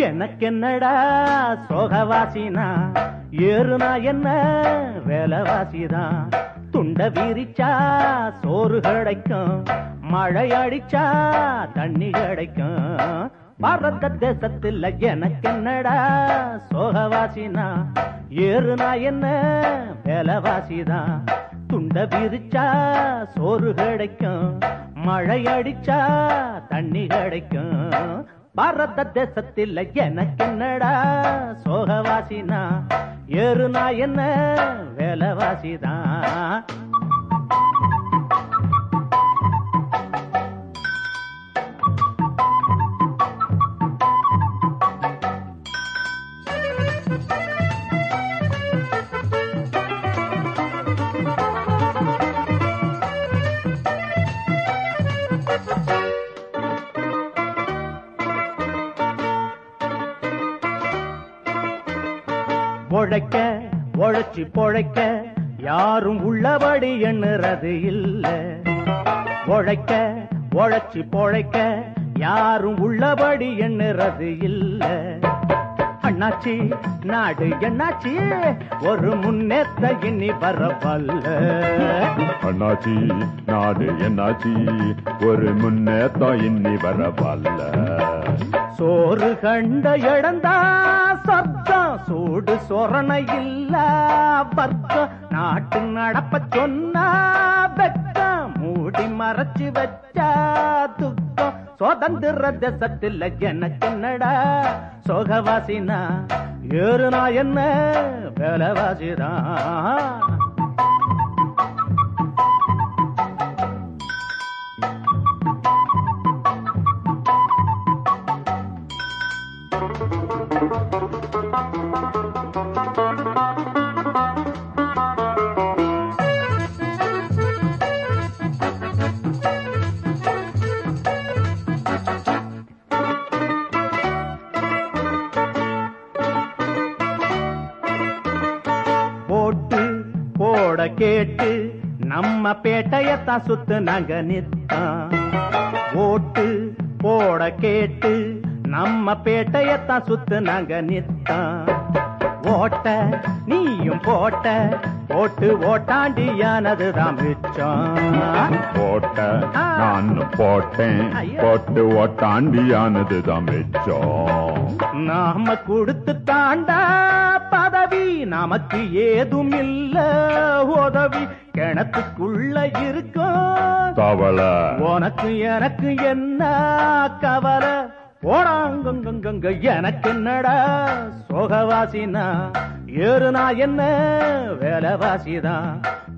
எனக்கு என்னடா சோகவாசினா ஏறுனா என்ன வேலைவாசிதான் துண்ட விரிச்சா சோறு கிடைக்கும் மழை அடிச்சா தண்ணி கிடைக்கும் பாரத தேசத்துல எனக்கு என்னடா சோகவாசினா ஏறுனா என்ன வேலைவாசிதான் துண்ட விரிச்சா சோறு கிடைக்கும் மழை அடிச்சா தண்ணி கிடைக்கும் பாரத தேசத்தில் எனக்கு என்னடா சோகவாசினா ஏறுனா என்ன வேலைவாசிதான் உழைக்க உழைச்சி பொழைக்க யாரும் உள்ளபடி எண்ணுறது இல்ல உழைக்க உழைச்சி பொழைக்க யாரும் உள்ளபடி எண்ணுறது இல்ல அண்ணாச்சி நாடு என்னாச்சி ஒரு முன்னேற்ற இனி வரவல்ல அண்ணாச்சி நாடு என்னாச்சி ஒரு முன்னேற்றம் இன்னி வரவல்ல சோறு கண்ட இடந்தா சத்தம் சூடு சொரண இல்ல வர்க்கம் நாட்டு நடப்ப சொன்னா வெக்கம் மூடி மறைச்சு வச்சா துக்கம் சுதந்திர தேசத்தில் எனக்கு என்னடா சோகவாசினா ஏறுனா என்ன வேலைவாசிதான் போட்டு போட கேட்டு நம்ம பேட்டையத்தான் சுத்து நாங்க நித்தான் ஓட்டு போட கேட்டு நம்ம பேட்டையத்தான் சுத்து நாங்க நித்தான் ஓட்ட நீயும் போட்ட போட்டு ஓட்டாண்டியானதுதான் மிச்சம் போட்ட நான் போட்டேன் போட்டு ஓட்டாண்டியானது தான் மிச்சம் நாம கொடுத்து தாண்டா பதவி நமக்கு ஏதும் இல்ல உதவி கிணத்துக்குள்ள இருக்கும் தவளை உனக்கு எனக்கு என்ன கவலை போடாங்கங்கங்க எனக்கு என்னடா சோகவாசினா ஏறுனா என்ன வேலைவாசிதான்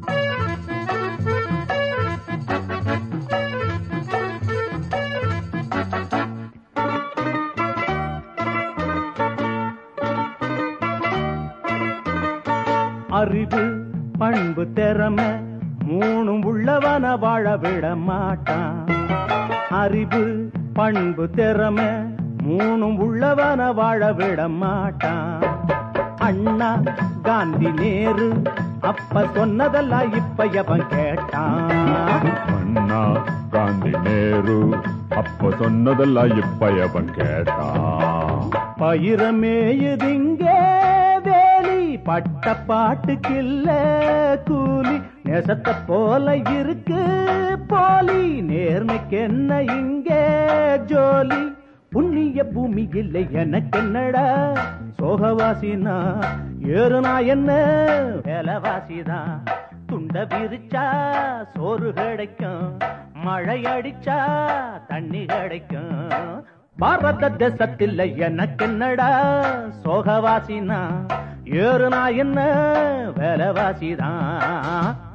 அறிவு பண்பு திறமை மூணும் உள்ளவன வாழ விட மாட்டான் அறிவு பண்பு திறமை மூணும் உள்ளவன வாழ விட மாட்டான் அண்ணா காந்தி நேரு அப்ப சொன்னதெல்லாம் இப்ப எவன் கேட்டான் அண்ணா காந்தி நேரு அப்ப சொன்னதெல்லாம் இப்ப எவன் கேட்டான் பயிரமேயுதிங்கே வேலி பட்ட பாட்டுக்கில்ல கூலி நெசத்த போல இருக்கு போலி நேர்மைக்கு என்ன இங்கே ஜோலி புண்ணிய பூமி இல்லை எனக்கு என்னடா சோகவாசினா ஏறுனா என்ன வேலைவாசிதான் துண்ட விரிச்சா சோறு கிடைக்கும் மழை அடிச்சா தண்ணி கிடைக்கும் பாரத தேசத்தில் எனக்கு என்னடா சோகவாசினா ஏறுனா என்ன வேலைவாசிதான்